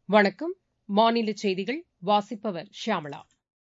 வணக்கம் மாநில செய்திகள் வாசிப்பவர் ஷியாமளா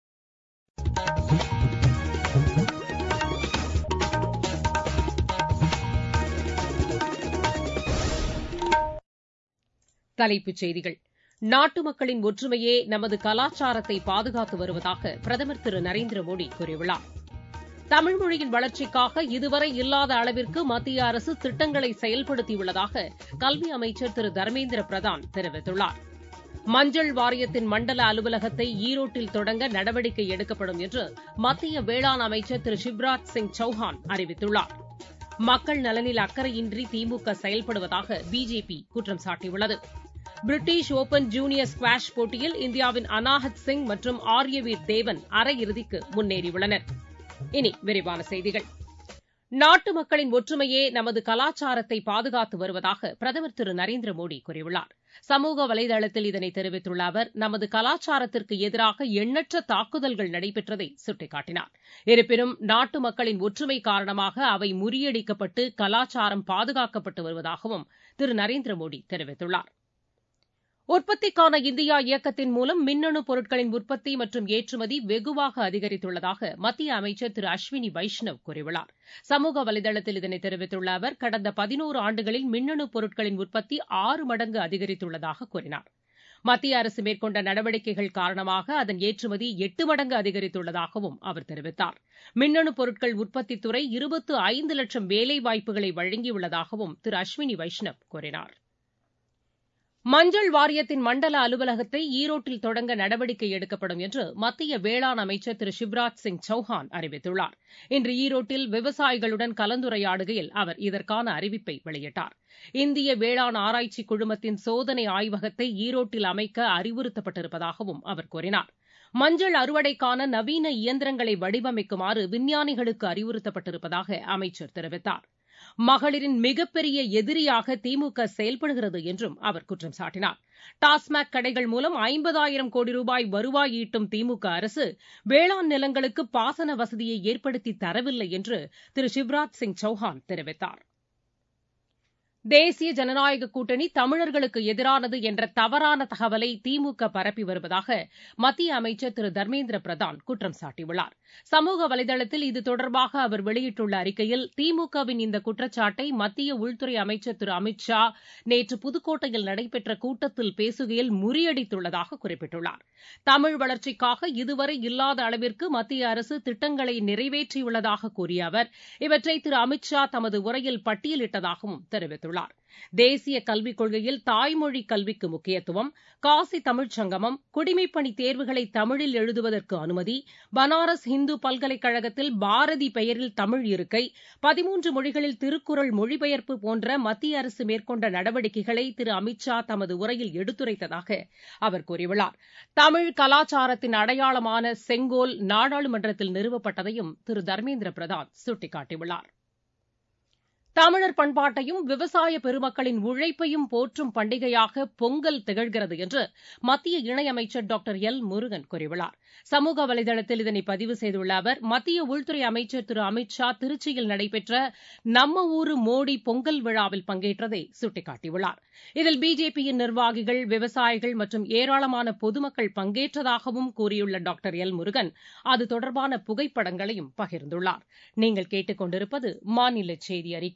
தலைப்புச் செய்திகள் நாட்டு மக்களின் ஒற்றுமையே நமது கலாச்சாரத்தை பாதுகாத்து வருவதாக பிரதமர் திரு நரேந்திர மோடி கூறியுள்ளார் தமிழ் மொழியின் வளர்ச்சிக்காக இதுவரை இல்லாத அளவிற்கு மத்திய அரசு திட்டங்களை செயல்படுத்தியுள்ளதாக கல்வி அமைச்சர் திரு தர்மேந்திர பிரதான் தெரிவித்துள்ளார் மஞ்சள் வாரியத்தின் மண்டல அலுவலகத்தை ஈரோட்டில் தொடங்க நடவடிக்கை எடுக்கப்படும் என்று மத்திய வேளாண் அமைச்சர் திரு சிவராஜ் சிங் சௌஹான் அறிவித்துள்ளார் மக்கள் நலனில் அக்கறையின்றி திமுக செயல்படுவதாக பிஜேபி குற்றம் சாட்டியுள்ளது பிரிட்டிஷ் ஒபன் ஜூனியர் ஸ்குவாஷ் போட்டியில் இந்தியாவின் அனாஹத் சிங் மற்றும் ஆர்யவீர் தேவன் அரையிறுதிக்கு முன்னேறியுள்ளனர் இனி விரிவான செய்திகள் நாட்டு மக்களின் ஒற்றுமையே நமது கலாச்சாரத்தை பாதுகாத்து வருவதாக பிரதமர் திரு நரேந்திர மோடி கூறியுள்ளார் சமூக வலைதளத்தில் இதனை தெரிவித்துள்ள அவர் நமது கலாச்சாரத்திற்கு எதிராக எண்ணற்ற தாக்குதல்கள் நடைபெற்றதை சுட்டிக்காட்டினார் இருப்பினும் நாட்டு மக்களின் ஒற்றுமை காரணமாக அவை முறியடிக்கப்பட்டு கலாச்சாரம் பாதுகாக்கப்பட்டு வருவதாகவும் திரு நரேந்திர மோடி தெரிவித்துள்ளார் உற்பத்திக்கான இந்தியா இயக்கத்தின் மூலம் மின்னணு பொருட்களின் உற்பத்தி மற்றும் ஏற்றுமதி வெகுவாக அதிகரித்துள்ளதாக மத்திய அமைச்சர் திரு அஸ்வினி வைஷ்ணவ் கூறியுள்ளார் சமூக வலைதளத்தில் இதனை தெரிவித்துள்ள அவர் கடந்த பதினோரு ஆண்டுகளில் மின்னணு பொருட்களின் உற்பத்தி ஆறு மடங்கு அதிகரித்துள்ளதாக கூறினார் மத்திய அரசு மேற்கொண்ட நடவடிக்கைகள் காரணமாக அதன் ஏற்றுமதி எட்டு மடங்கு அதிகரித்துள்ளதாகவும் அவர் தெரிவித்தார் மின்னணு பொருட்கள் உற்பத்தித் துறை இருபத்து ஐந்து லட்சம் வேலைவாய்ப்புகளை வழங்கியுள்ளதாகவும் திரு அஸ்வினி வைஷ்ணவ் கூறினார் மஞ்சள் வாரியத்தின் மண்டல அலுவலகத்தை ஈரோட்டில் தொடங்க நடவடிக்கை எடுக்கப்படும் என்று மத்திய வேளாண் அமைச்சர் திரு சிவராஜ் சிங் சௌஹான் அறிவித்துள்ளார் இன்று ஈரோட்டில் விவசாயிகளுடன் கலந்துரையாடுகையில் அவர் இதற்கான அறிவிப்பை வெளியிட்டார் இந்திய வேளாண் ஆராய்ச்சி குழுமத்தின் சோதனை ஆய்வகத்தை ஈரோட்டில் அமைக்க அறிவுறுத்தப்பட்டிருப்பதாகவும் அவர் கூறினார் மஞ்சள் அறுவடைக்கான நவீன இயந்திரங்களை வடிவமைக்குமாறு விஞ்ஞானிகளுக்கு அறிவுறுத்தப்பட்டிருப்பதாக அமைச்சர் தெரிவித்தார் மகளிரின் மிகப்பெரிய எதிரியாக திமுக செயல்படுகிறது என்றும் அவர் குற்றம் சாட்டினார் டாஸ்மாக் கடைகள் மூலம் ஐம்பதாயிரம் கோடி ரூபாய் வருவாய் ஈட்டும் திமுக அரசு வேளாண் நிலங்களுக்கு பாசன வசதியை ஏற்படுத்தி தரவில்லை என்று திரு சிவராஜ் சிங் சௌஹான் தெரிவித்தார் தேசிய ஜனநாயக கூட்டணி தமிழர்களுக்கு எதிரானது என்ற தவறான தகவலை திமுக பரப்பி வருவதாக மத்திய அமைச்சர் திரு தர்மேந்திர பிரதான் குற்றம் சாட்டியுள்ளார் சமூக வலைதளத்தில் இது தொடர்பாக அவர் வெளியிட்டுள்ள அறிக்கையில் திமுகவின் இந்த குற்றச்சாட்டை மத்திய உள்துறை அமைச்சர் திரு அமித் ஷா நேற்று புதுக்கோட்டையில் நடைபெற்ற கூட்டத்தில் பேசுகையில் முறியடித்துள்ளதாக குறிப்பிட்டுள்ளார் தமிழ் வளர்ச்சிக்காக இதுவரை இல்லாத அளவிற்கு மத்திய அரசு திட்டங்களை நிறைவேற்றியுள்ளதாக கூறிய அவர் இவற்றை திரு அமித் ஷா தமது உரையில் பட்டியலிட்டதாகவும் தெரிவித்துள்ளார் தெரிவித்துள்ளார் தேசிய கல்விக் கொள்கையில் தாய்மொழி கல்விக்கு முக்கியத்துவம் காசி தமிழ்ச் சங்கமம் குடிமைப்பணி தேர்வுகளை தமிழில் எழுதுவதற்கு அனுமதி பனாரஸ் இந்து பல்கலைக்கழகத்தில் பாரதி பெயரில் தமிழ் இருக்கை பதிமூன்று மொழிகளில் திருக்குறள் மொழிபெயர்ப்பு போன்ற மத்திய அரசு மேற்கொண்ட நடவடிக்கைகளை திரு அமித் ஷா தமது உரையில் எடுத்துரைத்ததாக அவர் கூறியுள்ளார் தமிழ் கலாச்சாரத்தின் அடையாளமான செங்கோல் நாடாளுமன்றத்தில் நிறுவப்பட்டதையும் திரு தர்மேந்திர பிரதான் சுட்டிக்காட்டியுள்ளார் தமிழர் பண்பாட்டையும் விவசாய பெருமக்களின் உழைப்பையும் போற்றும் பண்டிகையாக பொங்கல் திகழ்கிறது என்று மத்திய இணையமைச்சர் டாக்டர் எல் முருகன் கூறியுள்ளார் சமூக வலைதளத்தில் இதனை பதிவு செய்துள்ள அவர் மத்திய உள்துறை அமைச்சர் திரு அமித் ஷா திருச்சியில் நடைபெற்ற நம்ம ஊரு மோடி பொங்கல் விழாவில் பங்கேற்றதை சுட்டிக்காட்டியுள்ளார் இதில் பிஜேபியின் நிர்வாகிகள் விவசாயிகள் மற்றும் ஏராளமான பொதுமக்கள் பங்கேற்றதாகவும் கூறியுள்ள டாக்டர் எல் முருகன் அது தொடர்பான புகைப்படங்களையும் பகிர்ந்துள்ளார் நீங்கள் கேட்டுக் கொண்டிருப்பது மாநில செய்தி அறிக்கை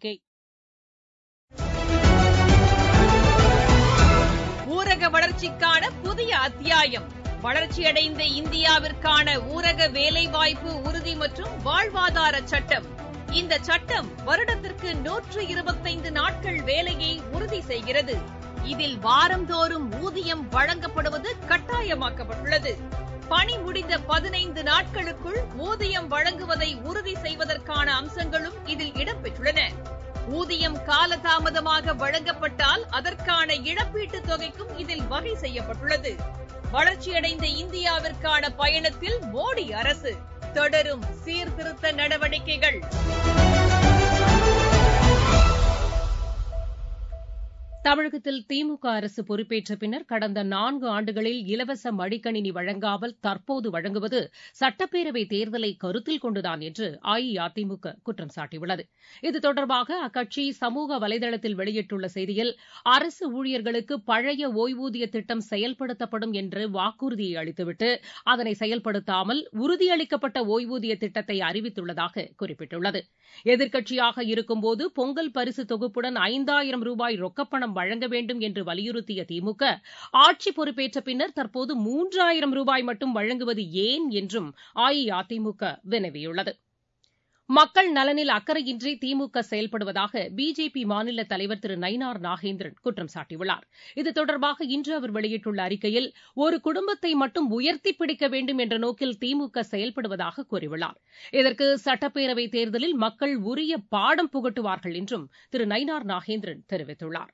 ஊரக வளர்ச்சிக்கான புதிய அத்தியாயம் வளர்ச்சியடைந்த இந்தியாவிற்கான ஊரக வேலைவாய்ப்பு உறுதி மற்றும் வாழ்வாதார சட்டம் இந்த சட்டம் வருடத்திற்கு நூற்று இருபத்தைந்து நாட்கள் வேலையை உறுதி செய்கிறது இதில் வாரந்தோறும் ஊதியம் வழங்கப்படுவது கட்டாயமாக்கப்பட்டுள்ளது பணி முடிந்த பதினைந்து நாட்களுக்குள் ஊதியம் வழங்குவதை உறுதி செய்வதற்கான அம்சங்களும் இதில் இடம்பெற்றுள்ளன ஊதியம் காலதாமதமாக வழங்கப்பட்டால் அதற்கான இழப்பீட்டுத் தொகைக்கும் இதில் வகை செய்யப்பட்டுள்ளது வளர்ச்சியடைந்த இந்தியாவிற்கான பயணத்தில் மோடி அரசு தொடரும் சீர்திருத்த நடவடிக்கைகள் தமிழகத்தில் திமுக அரசு பொறுப்பேற்ற பின்னர் கடந்த நான்கு ஆண்டுகளில் இலவச மடிக்கணினி வழங்காமல் தற்போது வழங்குவது சட்டப்பேரவை தேர்தலை கருத்தில் கொண்டுதான் என்று அஇஅதிமுக குற்றம் சாட்டியுள்ளது இது தொடர்பாக அக்கட்சி சமூக வலைதளத்தில் வெளியிட்டுள்ள செய்தியில் அரசு ஊழியர்களுக்கு பழைய ஓய்வூதிய திட்டம் செயல்படுத்தப்படும் என்று வாக்குறுதியை அளித்துவிட்டு அதனை செயல்படுத்தாமல் உறுதியளிக்கப்பட்ட ஓய்வூதிய திட்டத்தை அறிவித்துள்ளதாக குறிப்பிட்டுள்ளது எதிர்க்கட்சியாக இருக்கும்போது பொங்கல் பரிசு தொகுப்புடன் ஐந்தாயிரம் ரூபாய் ரொக்கப்பணம் வழங்க வேண்டும் என்று வலியுறுத்திய திமுக ஆட்சி பொறுப்பேற்ற பின்னர் தற்போது மூன்றாயிரம் ரூபாய் மட்டும் வழங்குவது ஏன் என்றும் அஇஅதிமுக வினவியுள்ளது மக்கள் நலனில் அக்கறையின்றி திமுக செயல்படுவதாக பிஜேபி மாநில தலைவர் திரு நயினார் நாகேந்திரன் குற்றம் சாட்டியுள்ளார் இது தொடர்பாக இன்று அவர் வெளியிட்டுள்ள அறிக்கையில் ஒரு குடும்பத்தை மட்டும் உயர்த்தி பிடிக்க வேண்டும் என்ற நோக்கில் திமுக செயல்படுவதாக கூறியுள்ளார் இதற்கு சட்டப்பேரவைத் தேர்தலில் மக்கள் உரிய பாடம் புகட்டுவார்கள் என்றும் திரு நயினார் நாகேந்திரன் தெரிவித்துள்ளார்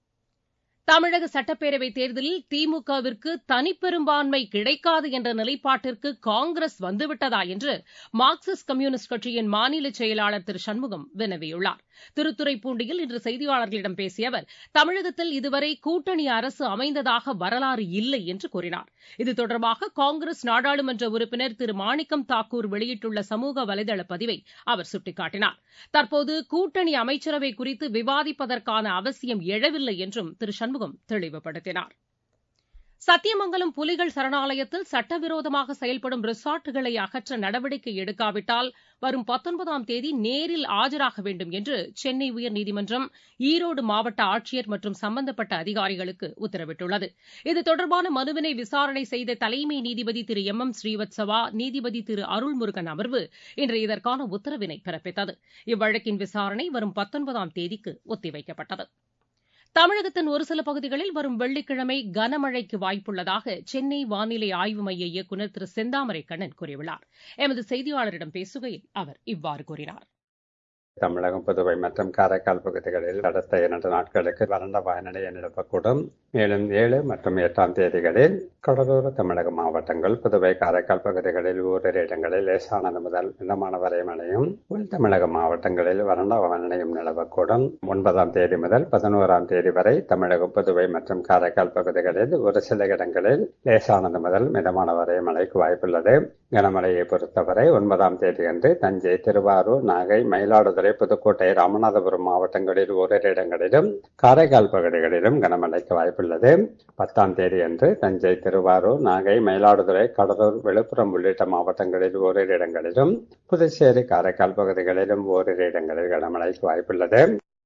தமிழக சட்டப்பேரவைத் தேர்தலில் திமுகவிற்கு தனிப்பெரும்பான்மை கிடைக்காது என்ற நிலைப்பாட்டிற்கு காங்கிரஸ் வந்துவிட்டதா என்று மார்க்சிஸ்ட் கம்யூனிஸ்ட் கட்சியின் மாநில செயலாளர் திரு சண்முகம் வினவியுள்ளார் திருத்துறைப்பூண்டியில் இன்று செய்தியாளர்களிடம் பேசிய அவர் தமிழகத்தில் இதுவரை கூட்டணி அரசு அமைந்ததாக வரலாறு இல்லை என்று கூறினார் இது தொடர்பாக காங்கிரஸ் நாடாளுமன்ற உறுப்பினர் திரு மாணிக்கம் தாக்கூர் வெளியிட்டுள்ள சமூக வலைதள பதிவை அவர் சுட்டிக்காட்டினார் தற்போது கூட்டணி அமைச்சரவை குறித்து விவாதிப்பதற்கான அவசியம் எழவில்லை என்றும் திரு சண்முகம் தெளிவுபடுத்தினார் சத்தியமங்கலம் புலிகள் சரணாலயத்தில் சட்டவிரோதமாக செயல்படும் ரிசார்ட்டுகளை அகற்ற நடவடிக்கை எடுக்காவிட்டால் வரும் பத்தொன்பதாம் தேதி நேரில் ஆஜராக வேண்டும் என்று சென்னை உயர்நீதிமன்றம் ஈரோடு மாவட்ட ஆட்சியர் மற்றும் சம்பந்தப்பட்ட அதிகாரிகளுக்கு உத்தரவிட்டுள்ளது இது தொடர்பான மனுவினை விசாரணை செய்த தலைமை நீதிபதி திரு எம் எம் ஸ்ரீவத்சவா நீதிபதி திரு அருள்முருகன் அமர்வு இன்று இதற்கான உத்தரவினை பிறப்பித்தது இவ்வழக்கின் விசாரணை வரும் பத்தொன்பதாம் தேதிக்கு ஒத்திவைக்கப்பட்டது தமிழகத்தின் ஒரு சில பகுதிகளில் வரும் வெள்ளிக்கிழமை கனமழைக்கு வாய்ப்புள்ளதாக சென்னை வானிலை ஆய்வு மைய இயக்குநர் திரு செந்தாமரை கண்ணன் கூறியுள்ளார் எமது செய்தியாளரிடம் பேசுகையில் அவர் இவ்வாறு கூறினார் தமிழகம் புதுவை மற்றும் காரைக்கால் பகுதிகளில் அடுத்த இரண்டு நாட்களுக்கு வறண்ட வானிலை நிலவக்கூடும் மேலும் ஏழு மற்றும் எட்டாம் தேதிகளில் கடலோர தமிழக மாவட்டங்கள் புதுவை காரைக்கால் பகுதிகளில் ஓரிரு இடங்களில் லேசானது முதல் மிதமான வரை மழையும் உள் தமிழக மாவட்டங்களில் வறண்ட வானிலையும் நிலவக்கூடும் ஒன்பதாம் தேதி முதல் பதினோராம் தேதி வரை தமிழகம் புதுவை மற்றும் காரைக்கால் பகுதிகளில் ஒரு சில இடங்களில் லேசானது முதல் மிதமான வரை மழைக்கு வாய்ப்புள்ளது கனமழையை பொறுத்தவரை ஒன்பதாம் தேதியன்று தஞ்சை திருவாரூர் நாகை மயிலாடுதுறை மதுரை புதுக்கோட்டை ராமநாதபுரம் மாவட்டங்களில் ஓரிரு இடங்களிலும் காரைக்கால் பகுதிகளிலும் கனமழைக்கு வாய்ப்புள்ளது பத்தாம் தேதி அன்று தஞ்சை திருவாரூர் நாகை மயிலாடுதுறை கடலூர் விழுப்புரம் உள்ளிட்ட மாவட்டங்களில் ஓரிரு இடங்களிலும் புதுச்சேரி காரைக்கால் பகுதிகளிலும் ஓரிரு இடங்களில் கனமழைக்கு வாய்ப்புள்ளது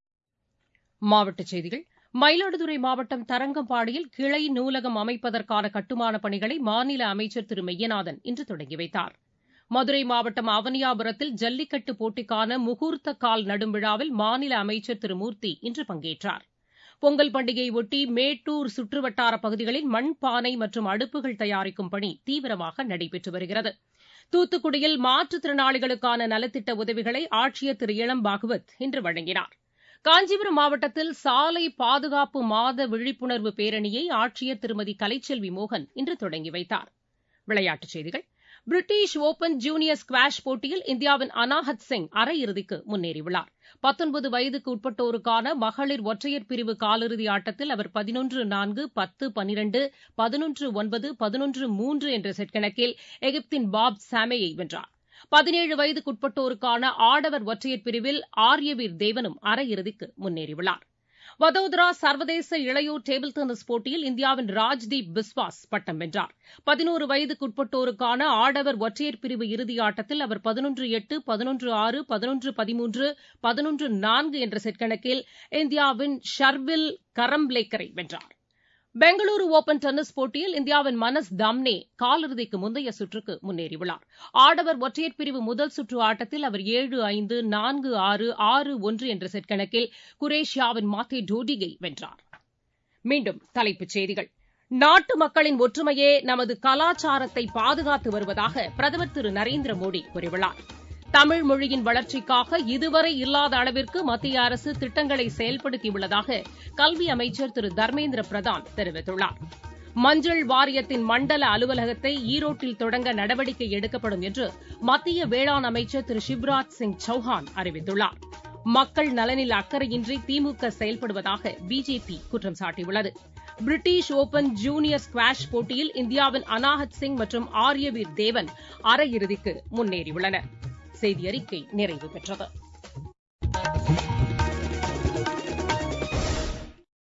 மாவட்டச் செய்திகள் மயிலாடுதுறை மாவட்டம் தரங்கம்பாடியில் கிளை நூலகம் அமைப்பதற்கான கட்டுமானப் பணிகளை மாநில அமைச்சர் திரு மெய்யநாதன் இன்று தொடங்கி வைத்தார் மதுரை மாவட்டம் அவனியாபுரத்தில் ஜல்லிக்கட்டு போட்டிக்கான முகூர்த்த கால் நடும் விழாவில் மாநில அமைச்சர் திரு மூர்த்தி இன்று பங்கேற்றார் பொங்கல் பண்டிகையொட்டி மேட்டூர் சுற்றுவட்டார பகுதிகளில் மண்பானை மற்றும் அடுப்புகள் தயாரிக்கும் பணி தீவிரமாக நடைபெற்று வருகிறது தூத்துக்குடியில் மாற்றுத்திறனாளிகளுக்கான நலத்திட்ட உதவிகளை ஆட்சியர் திரு இளம் பாகவத் இன்று வழங்கினார் காஞ்சிபுரம் மாவட்டத்தில் சாலை பாதுகாப்பு மாத விழிப்புணர்வு பேரணியை ஆட்சியர் திருமதி கலைச்செல்வி மோகன் இன்று தொடங்கி வைத்தார் விளையாட்டுச் செய்திகள் பிரிட்டிஷ் ஒபன் ஜூனியர் ஸ்குவாஷ் போட்டியில் இந்தியாவின் அனாஹத் சிங் அரையிறுதிக்கு முன்னேறியுள்ளார் பத்தொன்பது வயதுக்கு உட்பட்டோருக்கான மகளிர் ஒற்றையர் பிரிவு காலிறுதி ஆட்டத்தில் அவர் பதினொன்று நான்கு பத்து பனிரெண்டு பதினொன்று ஒன்பது பதினொன்று மூன்று என்ற செட் கணக்கில் எகிப்தின் பாப் சாமேயை வென்றார் பதினேழு வயதுக்குட்பட்டோருக்கான ஆடவர் ஒற்றையர் பிரிவில் ஆர்யவீர் தேவனும் அரையிறுதிக்கு முன்னேறியுள்ளார் வதோதரா சர்வதேச இளையோர் டேபிள் டென்னிஸ் போட்டியில் இந்தியாவின் ராஜ்தீப் பிஸ்வாஸ் பட்டம் வென்றார் பதினோரு வயதுக்குட்பட்டோருக்கான ஆடவர் ஒற்றையர் பிரிவு இறுதியாட்டத்தில் அவர் பதினொன்று எட்டு பதினொன்று ஆறு பதினொன்று பதிமூன்று பதினொன்று நான்கு என்ற செட் கணக்கில் இந்தியாவின் ஷர்வில் கரம்ப்ளேக்கரை வென்றார் பெங்களூரு ஒபன் டென்னிஸ் போட்டியில் இந்தியாவின் மனஸ் தாம்னே காலிறுதிக்கு முந்தைய சுற்றுக்கு முன்னேறியுள்ளார் ஆடவர் ஒற்றையர் பிரிவு முதல் சுற்று ஆட்டத்தில் அவர் ஏழு ஐந்து நான்கு ஆறு ஆறு ஒன்று என்ற செட் கணக்கில் குரேஷியாவின் மாத்தே டோடிகை வென்றார் மீண்டும் தலைப்புச் செய்திகள் நாட்டு மக்களின் ஒற்றுமையே நமது கலாச்சாரத்தை பாதுகாத்து வருவதாக பிரதமர் திரு நரேந்திர மோடி கூறியுள்ளார் தமிழ் மொழியின் வளர்ச்சிக்காக இதுவரை இல்லாத அளவிற்கு மத்திய அரசு திட்டங்களை செயல்படுத்தியுள்ளதாக கல்வி அமைச்சர் திரு தர்மேந்திர பிரதான் தெரிவித்துள்ளார் மஞ்சள் வாரியத்தின் மண்டல அலுவலகத்தை ஈரோட்டில் தொடங்க நடவடிக்கை எடுக்கப்படும் என்று மத்திய வேளாண் அமைச்சர் திரு சிவராஜ் சிங் சௌஹான் அறிவித்துள்ளார் மக்கள் நலனில் அக்கறையின்றி திமுக செயல்படுவதாக பிஜேபி குற்றம் சாட்டியுள்ளது பிரிட்டிஷ் ஒபன் ஜூனியர் ஸ்குவாஷ் போட்டியில் இந்தியாவின் அனாஹத் சிங் மற்றும் ஆரியவீர் தேவன் அரையிறுதிக்கு முன்னேறியுள்ளனர் செய்தி அறிக்கை நிறைவு பெற்றது